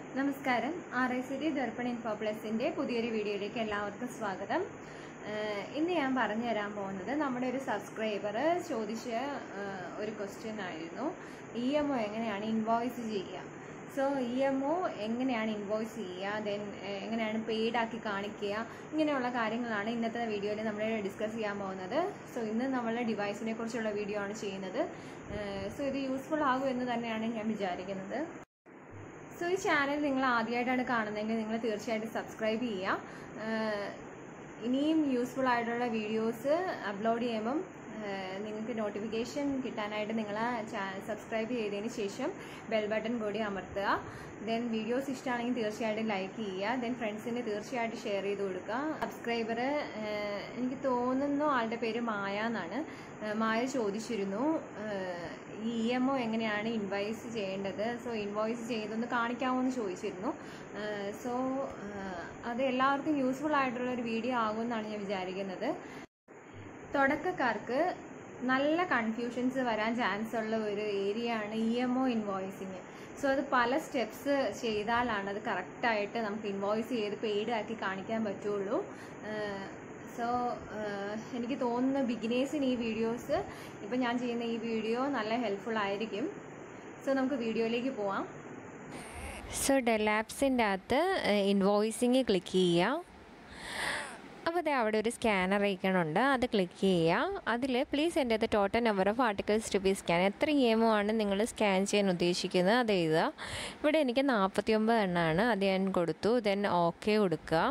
നമസ്കാരം R I C D Darpan info പ്ലസിൻ്റെ പുതിയൊരു വീഡിയോയിലേക്ക് എല്ലാവർക്കും സ്വാഗതം ഏഹ് ഇന്ന് ഞാൻ പറഞ്ഞു തരാൻ പോകുന്നത് നമ്മുടെ ഒരു സബ്സ്ക്രൈബർ ചോദിച്ച ഏഹ് ഒരു ക്വസ്റ്റ്യൻ ആയിരുന്നു ഇ എം ഒ എങ്ങനെയാണ് ഇൻവോയ്സ് ചെയ്യുക സോ ഇ എം ഒ എങ്ങനെയാണ് ഇൻവോയ്സ് ചെയ്യുക ദെൻ എങ്ങനെയാണ് പെയ്ഡ് ആക്കി കാണിക്കുക ഇങ്ങനെയുള്ള കാര്യങ്ങളാണ് ഇന്നത്തെ വീഡിയോയിൽ നമ്മൾ ഡിസ്കസ് ചെയ്യാൻ പോകുന്നത് സോ ഇന്ന് നമ്മൾ ഡിവൈസിനെ കുറിച്ചുള്ള വീഡിയോ ആണ് ചെയ്യുന്നത് സോ ഇത് യൂസ്ഫുൾ ആകും എന്ന് തന്നെയാണ് ഞാൻ വിചാരിക്കുന്നത് സോ ഈ ചാനൽ നിങ്ങൾ ആദ്യമായിട്ടാണ് കാണുന്നതെങ്കിൽ നിങ്ങൾ തീർച്ചയായിട്ടും സബ്സ്ക്രൈബ് ചെയ്യുക ആഹ് ഇനിയും യൂസ്ഫുൾ ആയിട്ടുള്ള വീഡിയോസ് അപ്ലോഡ് ചെയ്യുമ്പം ആഹ് നിങ്ങൾക്ക് നോട്ടിഫിക്കേഷൻ കിട്ടാനായിട്ട് നിങ്ങൾ സബ്സ്ക്രൈബ് ചെയ്തതിന് ശേഷം ബെൽ ബട്ടൺ കൂടി അമർത്തുക ദെൻ വീഡിയോസ് ഇഷ്ടമാണെങ്കിൽ തീർച്ചയായിട്ടും ലൈക്ക് ചെയ്യുക ദെൻ ഫ്രണ്ട്സിന് തീർച്ചയായിട്ടും ഷെയർ ചെയ്ത് കൊടുക്കുക സബ്സ്ക്രൈബർ എനിക്ക് തോന്നുന്നു ആളുടെ പേര് മായ എന്നാണ് ആഹ് മായ ചോദിച്ചിരുന്നു ഇ എം ഒ എങ്ങനെയാണ് ഇൻവോയ്സ് ചെയ്യേണ്ടത് സോ ഇൻവോയ്സ് ചെയ്തൊന്ന് കാണിക്കാമോ എന്ന് ചോദിച്ചിരുന്നു സോ അത് എല്ലാവർക്കും യൂസ്ഫുൾ ആയിട്ടുള്ള ഒരു വീഡിയോ ആകുമെന്നാണ് ഞാൻ വിചാരിക്കുന്നത് തുടക്കക്കാർക്ക് നല്ല കൺഫ്യൂഷൻസ് വരാൻ ചാൻസ് ഉള്ള ഒരു ഏരിയ ആണ് E M O invoicing so അത് പല സ്റ്റെപ്സ് ചെയ്താലാണ് അത് കറക്റ്റായിട്ട് നമുക്ക് ഇൻവോയ്സ് ചെയ്ത് പെയ്ഡ് ആക്കി കാണിക്കാൻ പറ്റുള്ളൂ സോ എനിക്ക് തോന്നുന്നു ബിഗിനേഴ്സിന് ഈ വീഡിയോസ് ഇപ്പം ഞാൻ ചെയ്യുന്ന ഈ വീഡിയോ നല്ല ഹെൽപ്ഫുൾ ആയിരിക്കും സോ നമുക്ക് വീഡിയോയിലേക്ക് പോവാം സോ ഡെലാപ്സിൻ്റെ അകത്ത് ഇൻവോയ്സിങ് ക്ലിക്ക് ചെയ്യുക അപ്പോൾ അതെ അവിടെ ഒരു സ്കാനർ ഐക്കണുണ്ട് അത് ക്ലിക്ക് ചെയ്യുക അതിൽ പ്ലീസ് എൻ്റെ അത് total number of articles to be scan എത്ര ഇ ആണ് നിങ്ങൾ സ്കാൻ ചെയ്യാൻ ഉദ്ദേശിക്കുന്നത് അത് എഴുതുക ഇവിടെ എനിക്ക് നാൽപ്പത്തി ഒമ്പത് എണ്ണമാണ് അത് ഞാൻ കൊടുത്തു ദെൻ ഓക്കെ കൊടുക്കുക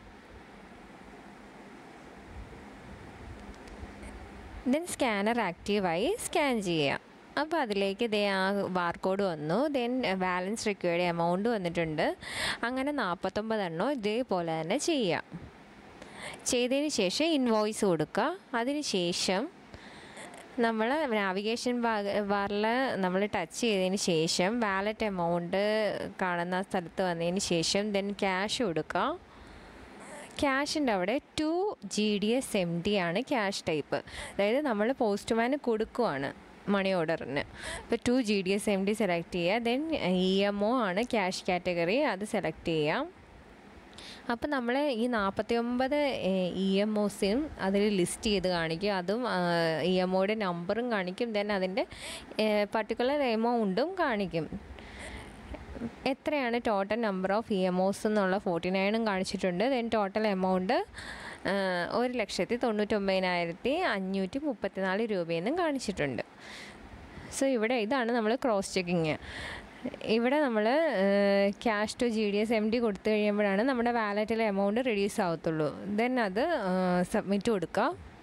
ദെൻ സ്കാനർ ആക്റ്റീവായി സ്കാൻ ചെയ്യുക അപ്പോൾ അതിലേക്ക് ഇതേ ആ ബാർകോഡ് വന്നു ദെൻ ബാലൻസ് റിക്വയർഡ് എമൗണ്ട് വന്നിട്ടുണ്ട് അങ്ങനെ നാൽപ്പത്തൊമ്പത് എണ്ണോ ഇതേപോലെ തന്നെ ചെയ്യാം ചെയ്തതിന് ശേഷം ഇൻവോയ്സ് കൊടുക്കുക അതിന് ശേഷം നമ്മൾ നാവിഗേഷൻ ബാറിൽ നമ്മൾ ടച്ച് ചെയ്തതിന് ശേഷം വാലറ്റ് എമൗണ്ട് കാണുന്ന സ്ഥലത്ത് വന്നതിന് ശേഷം ദെൻ ക്യാഷ് കൊടുക്കുക ക്യാഷിൻ്റെ അവിടെ to G D S M D ആണ് ക്യാഷ് ടൈപ്പ് അതായത് നമ്മൾ പോസ്റ്റ്മാന് കൊടുക്കുവാണ് മണി ഓർഡറിന് ഇപ്പോൾ to G D S M D select ചെയ്യുക ദെൻ ഇ എം ഒ ആണ് ക്യാഷ് കാറ്റഗറി അത് സെലക്ട് ചെയ്യാം അപ്പോൾ നമ്മൾ ഈ നാൽപ്പത്തി ഒമ്പത് ഇ എം ഒസിനും അതിൽ ലിസ്റ്റ് ചെയ്ത് കാണിക്കും അതും ഇ എം ഒയുടെ നമ്പറും കാണിക്കും ദെൻ അതിൻ്റെ പർട്ടിക്കുലർ എമൗണ്ടും കാണിക്കും എത്രയാണ് total number of E M Os എന്നുള്ള ഫോർട്ടി നയനും കാണിച്ചിട്ടുണ്ട് ദെൻ ടോട്ടൽ എമൗണ്ട് ഒരു ലക്ഷത്തി തൊണ്ണൂറ്റൊമ്പതിനായിരത്തി അഞ്ഞൂറ്റി മുപ്പത്തിനാല് രൂപയെന്നും കാണിച്ചിട്ടുണ്ട് സോ ഇവിടെ ഇതാണ് നമ്മൾ ക്രോസ് ചെക്കിങ് ഇവിടെ നമ്മൾ cash to G D S M D കൊടുത്തു കഴിയുമ്പോഴാണ് നമ്മുടെ വാലറ്റിലെ എമൗണ്ട് റിഡ്യൂസ് ആവത്തുള്ളൂ ദെൻ അത് സബ്മിറ്റ് കൊടുക്കുക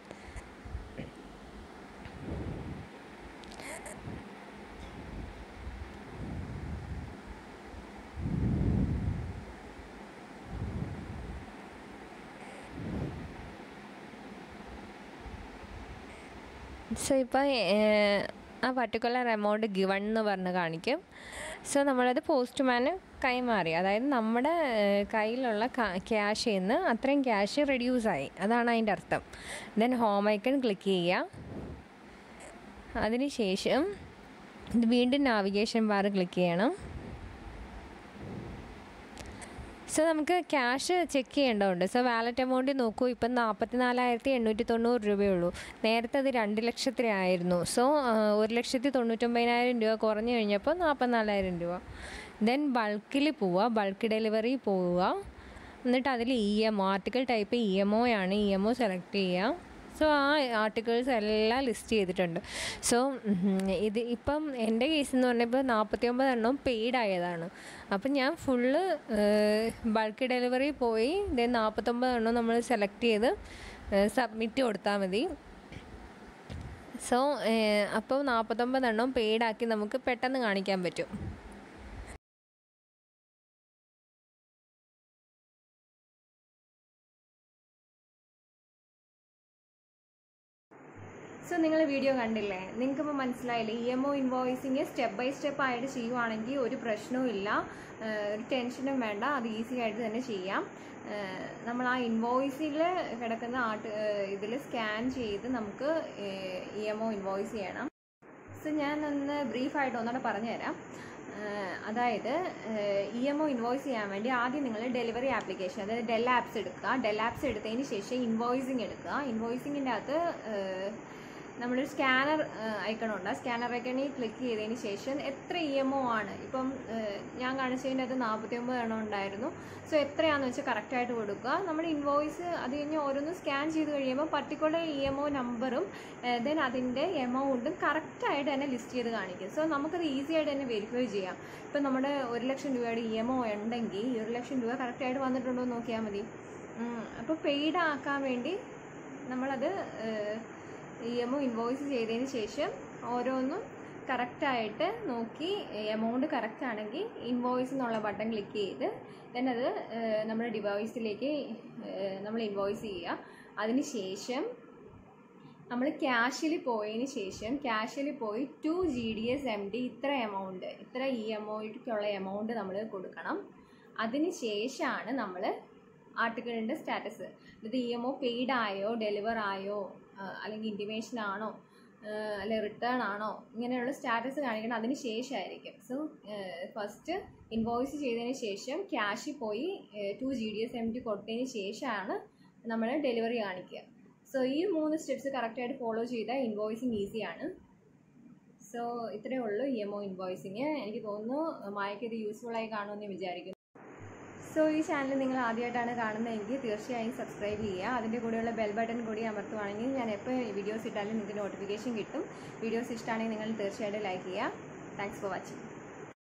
സോ ഇപ്പോൾ ആ പർട്ടിക്കുലർ എമൗണ്ട് ഗിവൺ എന്ന് പറഞ്ഞ് കാണിക്കും സോ നമ്മളത് പോസ്റ്റ്മാന് കൈമാറി അതായത് നമ്മുടെ കയ്യിലുള്ള ക്യാഷിൽ നിന്ന് അത്രയും ക്യാഷ് റെഡ്യൂസായി അതാണ് അതിൻ്റെ അർത്ഥം ദെൻ ഹോം ഐക്കൺ ക്ലിക്ക് ചെയ്യുക അതിനുശേഷം വീണ്ടും നാവിഗേഷൻ ബാർ ക്ലിക്ക് ചെയ്യണം സോ നമുക്ക് ക്യാഷ് ചെക്ക് ചെയ്യേണ്ടതുണ്ട് സോ വാലറ്റ് എമൗണ്ട് നോക്കൂ ഇപ്പം നാൽപ്പത്തി നാലായിരത്തി എണ്ണൂറ്റി തൊണ്ണൂറ് രൂപയുള്ളൂ നേരത്തെ അത് രണ്ട് ലക്ഷത്തിലായിരുന്നു സോ ഒരു ലക്ഷത്തി തൊണ്ണൂറ്റൊമ്പതിനായിരം രൂപ കുറഞ്ഞു കഴിഞ്ഞപ്പോൾ നാൽപ്പത്തിനാലായിരം രൂപ ദെൻ ബൾക്കിൽ പോവുക ബൾക്ക് ഡെലിവറി പോവുക എന്നിട്ട് അതിൽ E M O article type E M O ആണ് ഇ എം ഒ സെലക്ട് ചെയ്യുക സോ ആ ആർട്ടിക്കിൾസ് എല്ലാം ലിസ്റ്റ് ചെയ്തിട്ടുണ്ട് സോ ഇത് ഇപ്പം എൻ്റെ കേസ് എന്ന് പറഞ്ഞപ്പോൾ നാൽപ്പത്തി ഒമ്പത് എണ്ണം പെയ്ഡ് ആയതാണ് അപ്പം ഞാൻ ഫുള്ള് ബൾക്ക് ഡെലിവറി പോയി ദെൻ നാൽപ്പത്തൊമ്പത് എണ്ണം നമ്മൾ സെലക്ട് ചെയ്ത് സബ്മിറ്റ് കൊടുത്താൽ മതി സോ അപ്പോൾ നാൽപ്പത്തൊമ്പത് എണ്ണം പെയ്ഡാക്കി നമുക്ക് പെട്ടെന്ന് കാണിക്കാൻ പറ്റും സോ നിങ്ങൾ വീഡിയോ കണ്ടില്ലേ നിങ്ങൾക്കിപ്പോൾ മനസ്സിലായില്ലേ E M O invoicing step by step ആയിട്ട് ചെയ്യുവാണെങ്കിൽ ഒരു പ്രശ്നവും ഇല്ല ഒരു ടെൻഷനും വേണ്ട അത് ഈസി ആയിട്ട് തന്നെ ചെയ്യാം നമ്മൾ ആ ഇൻവോയ്സിൽ കിടക്കുന്ന ആർട്ട് ഇതിൽ സ്കാൻ ചെയ്ത് നമുക്ക് ഇ എം ഒ ഇൻവോയ്സ് ചെയ്യണം സോ ഞാൻ ഒന്ന് ബ്രീഫായിട്ട് ഒന്നുകൂടെ പറഞ്ഞുതരാം ഏഹ് അതായത് ഇ എം ഒ ഇൻവോയ്സ് ചെയ്യാൻ വേണ്ടി ആദ്യം നിങ്ങൾ ഡെലിവറി ആപ്ലിക്കേഷൻ അതായത് ഡെൽ ആപ്സ് എടുക്കുക ഡെൽ ആപ്സ് എടുത്തതിന് ശേഷം ഇൻവോയ്സിങ് എടുക്കുക ഇൻവോയ്സിങ്ങിൻ്റെ അകത്ത് ഏഹ് നമ്മളൊരു സ്കാനർ ഐക്കണുണ്ട് ആ സ്കാനർ ഐക്കണിൽ ക്ലിക്ക് ചെയ്തതിന് ശേഷം എത്ര ഇ എം ഒ ആണ് ഇപ്പം ഏഹ് ഞാൻ കാണിച്ചതിൻ്റെ അത് നാൽപ്പത്തി ഒമ്പത് എണ്ണം ഉണ്ടായിരുന്നു സോ എത്രയാണെന്ന് വെച്ചാൽ കറക്റ്റായിട്ട് കൊടുക്കുക നമ്മൾ ഇൻവോയ്സ് അത് കഴിഞ്ഞ് ഓരോന്ന് സ്കാൻ ചെയ്ത് കഴിയുമ്പോൾ പർട്ടിക്കുലർ ഇ എം ഒ നമ്പറും ദെൻ അതിൻ്റെ എമൗണ്ടും കറക്റ്റായിട്ട് തന്നെ ലിസ്റ്റ് ചെയ്ത് കാണിക്കും സോ നമുക്കത് ഈസി ആയിട്ട് തന്നെ വെരിഫൈ ചെയ്യാം ഇപ്പം നമ്മുടെ ഒരു ലക്ഷം രൂപയുടെ ഇ എം ഒ ഉണ്ടെങ്കിൽ ഈ ഒരു ലക്ഷം രൂപ കറക്റ്റായിട്ട് വന്നിട്ടുണ്ടോ എന്ന് നോക്കിയാൽ മതി അപ്പോൾ പെയ്ഡ് ആക്കാൻ വേണ്ടി നമ്മളത് ഇ എം ഒ ഇൻവോയ്സ് ചെയ്തതിന് ശേഷം ഓരോന്നും കറക്റ്റായിട്ട് നോക്കി എമൗണ്ട് കറക്റ്റ് ആണെങ്കിൽ ഇൻവോയ്സ് എന്നുള്ള ബട്ടൺ ക്ലിക്ക് ചെയ്ത് then അത് ഏഹ്, നമ്മുടെ ഡിവൈസിലേക്ക് നമ്മൾ ഇൻവോയ്സ് ചെയ്യുക അതിന് ശേഷം നമ്മൾ ക്യാഷിൽ പോയതിന് ശേഷം ക്യാഷിൽ പോയി to G D S M D ഇത്ര എമൗണ്ട് ഇത്ര ഇ എം ഒയ്ക്കുള്ള എമൗണ്ട് നമ്മൾ കൊടുക്കണം അതിന് ശേഷമാണ് നമ്മൾ ആർട്ടിക്കിളിൻ്റെ സ്റ്റാറ്റസ് ഇത് ഇ എം ഒ പെയ്ഡ് ആയോ ഡെലിവർ ആയോ ആ, അല്ലെങ്കിൽ ഇൻറ്റിമേഷൻ ആണോ അല്ലെ റിട്ടേൺ ആണോ ഇങ്ങനെയുള്ള സ്റ്റാറ്റസ് കാണിക്കണം അതിന് ശേഷമായിരിക്കും സോ ഫസ്റ്റ് ഇൻവോയ്സ് ചെയ്തതിന് ശേഷം ക്യാഷിൽ പോയി to G D S M T കൊടുത്തതിന് ശേഷമാണ് നമ്മൾ ഡെലിവറി കാണിക്കുക സോ ഈ മൂന്ന് സ്റ്റെപ്സ് കറക്റ്റായിട്ട് ഫോളോ ചെയ്താൽ ഇൻവോയ്സിങ് ഈസിയാണ് സോ ഇത്രയേ ഉള്ളൂ ഇ എം ഒ ഇൻവോയ്സിങ് എനിക്ക് തോന്നുന്നു മായക്ക് ഇത് യൂസ്ഫുൾ ആയി കാണുമെന്ന് വിചാരിക്കുന്നു സോ ഈ ചാനൽ നിങ്ങൾ ആദ്യമായിട്ടാണ് കാണുന്നതെങ്കിൽ തീർച്ചയായും സബ്സ്ക്രൈബ് ചെയ്യുക അതിൻ്റെ കൂടെയുള്ള ബെൽ ബട്ടൺ കൂടി അമർത്തുവാണെങ്കിൽ ഞാൻ എപ്പോൾ വീഡിയോസ് ഇട്ടാലും നിങ്ങൾക്ക് നോട്ടിഫിക്കേഷൻ കിട്ടും വീഡിയോസ് ഇഷ്ടമാണെങ്കിൽ നിങ്ങൾ തീർച്ചയായിട്ടും ലൈക്ക് ചെയ്യുക താങ്ക്സ് ഫോർ വാച്ചിങ്